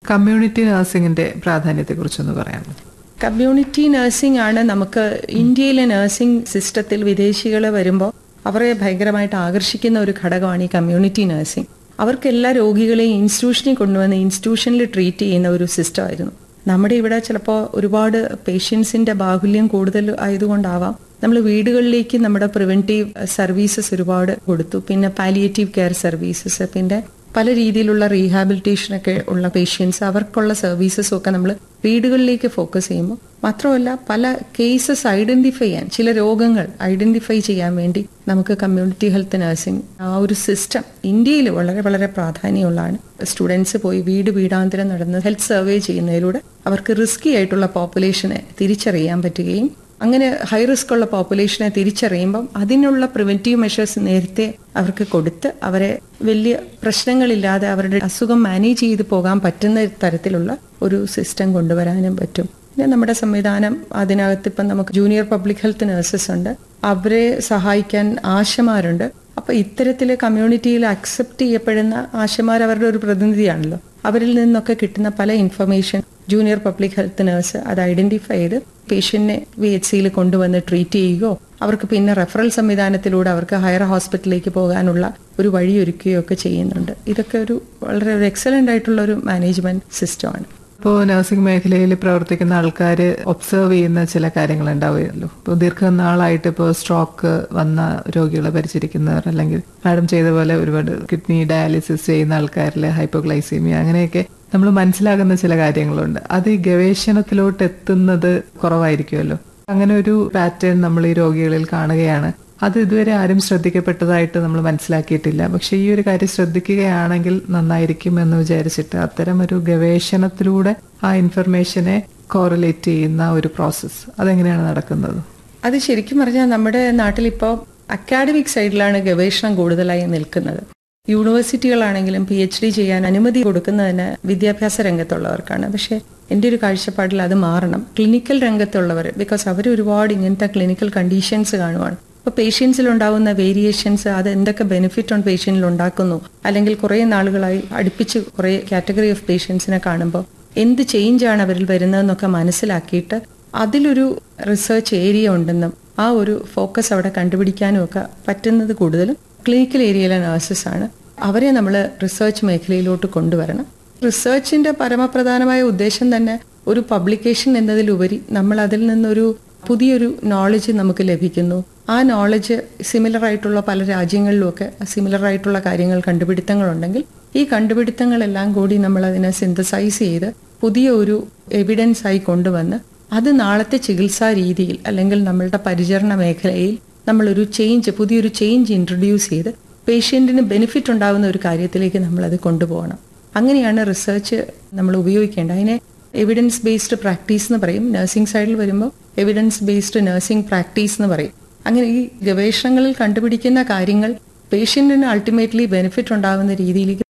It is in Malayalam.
കമ്മ്യൂണിറ്റി നഴ്സിംഗിന്റെ പ്രാധാന്യത്തെക്കുറിച്ചൊന്ന് പറയാമോ കമ്മ്യൂണിറ്റി നഴ്സിംഗ് ആണ് നമുക്ക് ഇന്ത്യയിലെ നഴ്സിംഗ് സിസ്റ്റത്തിൽ വിദേശികൾ വരുമ്പോൾ അവരെ ഭയങ്കരമായിട്ട് ആകർഷിക്കുന്ന ഒരു ഘടകമാണ് ഈ കമ്മ്യൂണിറ്റി നഴ്സിംഗ് അവർക്ക് എല്ലാ രോഗികളെയും ഇൻസ്റ്റിറ്റ്യൂഷനിൽ കൊണ്ടുവന്ന് ഇൻസ്റ്റിറ്റ്യൂഷനിൽ ട്രീറ്റ് ചെയ്യുന്ന ഒരു സിസ്റ്റം ആയിരുന്നു നമ്മുടെ ഇവിടെ ചിലപ്പോൾ ഒരുപാട് പേഷ്യൻസിന്റെ ബാഹുല്യം കൂടുതൽ ആയതുകൊണ്ടാവാം നമ്മൾ വീടുകളിലേക്ക് നമ്മുടെ പ്രിവെന്റീവ് സർവീസസ് ഒരുപാട് കൊടുത്തു പിന്നെ പാലിയേറ്റീവ് കെയർ സർവീസസ് പിന്നെ പല രീതിയിലുള്ള റീഹാബിലിറ്റേഷൻ ഒക്കെ ഉള്ള പേഷ്യൻസ് അവർക്കുള്ള സർവീസസും ഒക്കെ നമ്മൾ വീടുകളിലേക്ക് ഫോക്കസ് ചെയ്യുമ്പോൾ മാത്രമല്ല പല കേസസ് ഐഡന്റിഫൈ ചെയ്യാൻ ചില രോഗങ്ങൾ ഐഡന്റിഫൈ ചെയ്യാൻ വേണ്ടി നമുക്ക് കമ്മ്യൂണിറ്റി ഹെൽത്ത് നഴ്സിംഗ് ആ ഒരു സിസ്റ്റം ഇന്ത്യയിൽ വളരെ വളരെ പ്രാധാന്യമുള്ളതാണ് സ്റ്റുഡൻസ് പോയി വീട് വീടാന്തരം നടന്ന് ഹെൽത്ത് സർവേ ചെയ്യുന്നതിലൂടെ അവർക്ക് റിസ്കി ആയിട്ടുള്ള പോപ്പുലേഷനെ തിരിച്ചറിയാൻ പറ്റുകയും അങ്ങനെ ഹൈ റിസ്ക് ഉള്ള പോപ്പുലേഷനെ തിരിച്ചറിയുമ്പം അതിനുള്ള പ്രിവെന്റീവ് മെഷേഴ്സ് നേരത്തെ അവർക്ക് കൊടുത്ത് അവരെ വലിയ പ്രശ്നങ്ങളില്ലാതെ അവരുടെ അസുഖം മാനേജ് ചെയ്ത് പോകാൻ പറ്റുന്ന തരത്തിലുള്ള ഒരു സിസ്റ്റം കൊണ്ടുവരാനും പറ്റും പിന്നെ നമ്മുടെ സംവിധാനം അതിനകത്ത് ഇപ്പം നമുക്ക് ജൂനിയർ പബ്ലിക് ഹെൽത്ത് നഴ്സസ് ഉണ്ട് അവരെ സഹായിക്കാൻ ആശമാരുണ്ട് അപ്പൊ ഇത്തരത്തില് കമ്മ്യൂണിറ്റിയിൽ അക്സെപ്റ്റ് ചെയ്യപ്പെടുന്ന ആശമാർ അവരുടെ ഒരു പ്രതിനിധിയാണല്ലോ അവരിൽ നിന്നൊക്കെ കിട്ടുന്ന പല information junior public health nurse അത് ഐഡന്റിഫൈ ചെയ്ത് പേഷ്യന്റിനെ വി എച്ച് സിയിൽ കൊണ്ടുവന്ന് ട്രീറ്റ് ചെയ്യുകയോ അവർക്ക് പിന്നെ റെഫറൽ സംവിധാനത്തിലൂടെ അവർക്ക് ഹയർ ഹോസ്പിറ്റലിലേക്ക് പോകാനുള്ള ഒരു വഴിയൊരുക്കുകയോ ഒക്കെ ചെയ്യുന്നുണ്ട് ഇതൊക്കെ ഒരു വളരെ ഒരു എക്സലന്റ് ആയിട്ടുള്ള ഒരു മാനേജ്മെന്റ് സിസ്റ്റമാണ് ഇപ്പോൾ നഴ്സിംഗ് മേഖലയിൽ പ്രവർത്തിക്കുന്ന ആൾക്കാർ ഒബ്സർവ് ചെയ്യുന്ന ചില കാര്യങ്ങൾ ഉണ്ടാവുമല്ലോ ഇപ്പോൾ ദീർഘനാളായിട്ട് ഇപ്പോൾ സ്ട്രോക്ക് വന്ന രോഗികളെ പരിചരിക്കുന്നവർ അല്ലെങ്കിൽ മാഡം ചെയ്ത പോലെ ഒരുപാട് കിഡ്നി ഡയാലിസിസ് ചെയ്യുന്ന ആൾക്കാരിൽ ഹൈപ്പോഗ്ലൈസീമിയ അങ്ങനെയൊക്കെ നമ്മൾ മനസ്സിലാകുന്ന ചില കാര്യങ്ങളുണ്ട് അത് ഈ ഗവേഷണത്തിലോട്ട് എത്തുന്നത് കുറവായിരിക്കുമല്ലോ അങ്ങനെ ഒരു പാറ്റേൺ നമ്മൾ ഈ രോഗികളിൽ കാണുകയാണ് അത് ഇതുവരെ ആരും ശ്രദ്ധിക്കപ്പെട്ടതായിട്ട് നമ്മൾ മനസ്സിലാക്കിയിട്ടില്ല പക്ഷെ ഈ ഒരു കാര്യം ശ്രദ്ധിക്കുകയാണെങ്കിൽ നന്നായിരിക്കും എന്ന് വിചാരിച്ചിട്ട് അത്തരം ഒരു ഗവേഷണത്തിലൂടെ ആ ഇൻഫർമേഷനെ കോറിലേറ്റ് ചെയ്യുന്ന ഒരു പ്രോസസ്സ് അതെങ്ങനെയാണ് നടക്കുന്നത് അത് ശരിക്കും പറഞ്ഞാൽ നമ്മുടെ നാട്ടിൽ ഇപ്പോൾ അക്കാഡമിക് സൈഡിലാണ് ഗവേഷണം കൂടുതലായി നിൽക്കുന്നത് യൂണിവേഴ്സിറ്റികളാണെങ്കിലും പി എച്ച് ഡി ചെയ്യാൻ അനുമതി കൊടുക്കുന്നതിന് വിദ്യാഭ്യാസ രംഗത്തുള്ളവർക്കാണ് പക്ഷേ എൻ്റെ ഒരു കാഴ്ചപ്പാടിൽ അത് മാറണം ക്ലിനിക്കൽ രംഗത്തുള്ളവർ ബിക്കോസ് അവർ ഒരുപാട് ഇങ്ങനത്തെ ക്ലിനിക്കൽ കണ്ടീഷൻസ് കാണുവാണ് അപ്പോൾ പേഷ്യൻസിൽ ഉണ്ടാകുന്ന വേരിയേഷൻസ് അത് എന്തൊക്കെ ബെനിഫിറ്റ് ഓൺ പേഷ്യൻറ്റിൽ ഉണ്ടാക്കുന്നു അല്ലെങ്കിൽ കുറേ നാളുകളായി അടുപ്പിച്ച് കുറേ കാറ്റഗറി ഓഫ് പേഷ്യൻസിനെ കാണുമ്പോൾ എന്ത് ചേഞ്ച് ആണ് അവരിൽ വരുന്നതെന്നൊക്കെ മനസ്സിലാക്കിയിട്ട് അതിലൊരു റിസർച്ച് ഏരിയ ഉണ്ടെന്നും ആ ഒരു ഫോക്കസ് അവിടെ കണ്ടുപിടിക്കാനും ഒക്കെ പറ്റുന്നത് കൂടുതലും ക്ലിനിക്കൽ ഏരിയയിലെ നഴ്സസ് ആണ് അവരെ നമ്മൾ റിസർച്ച് മേഖലയിലോട്ട് കൊണ്ടുവരണം റിസർച്ചിന്റെ പരമപ്രധാനമായ ഉദ്ദേശം തന്നെ ഒരു പബ്ലിക്കേഷൻ എന്നതിലുപരി നമ്മൾ അതിൽ നിന്നൊരു പുതിയൊരു നോളജ് നമുക്ക് ലഭിക്കുന്നു ആ നോളജ് സിമിലർ ആയിട്ടുള്ള പല രാജ്യങ്ങളിലുമൊക്കെ സിമിലർ ആയിട്ടുള്ള കാര്യങ്ങൾ കണ്ടുപിടുത്തങ്ങളുണ്ടെങ്കിൽ ഈ കണ്ടുപിടുത്തങ്ങളെല്ലാം കൂടി നമ്മൾ അതിനെ സിന്തസൈസ് ചെയ്ത് പുതിയ ഒരു എവിഡൻസ് ആയി കൊണ്ടുവന്ന് അത് നാളത്തെ ചികിത്സാ രീതിയിൽ അല്ലെങ്കിൽ നമ്മളുടെ പരിചരണ മേഖലയിൽ നമ്മളൊരു ചേഞ്ച് പുതിയൊരു ചേഞ്ച് ഇൻട്രൊഡ്യൂസ് ചെയ്ത് പേഷ്യൻറ്റിന് ബെനിഫിറ്റ് ഉണ്ടാകുന്ന ഒരു കാര്യത്തിലേക്ക് നമ്മളത് കൊണ്ടുപോകണം അങ്ങനെയാണ് റിസർച്ച് നമ്മൾ ഉപയോഗിക്കേണ്ടത് അതിനെ എവിഡൻസ് ബേസ്ഡ് പ്രാക്ടീസ് എന്ന് പറയും നഴ്സിംഗ് സൈഡിൽ വരുമ്പോൾ എവിഡൻസ് ബേസ്ഡ് നഴ്സിംഗ് പ്രാക്ടീസ് എന്ന് പറയും അങ്ങനെ ഈ ഗവേഷണങ്ങളിൽ കണ്ടുപിടിക്കുന്ന കാര്യങ്ങൾ പേഷ്യന്റിന് അൾട്ടിമേറ്റ്ലി ബെനിഫിറ്റ് ഉണ്ടാകുന്ന രീതിയിലേക്ക്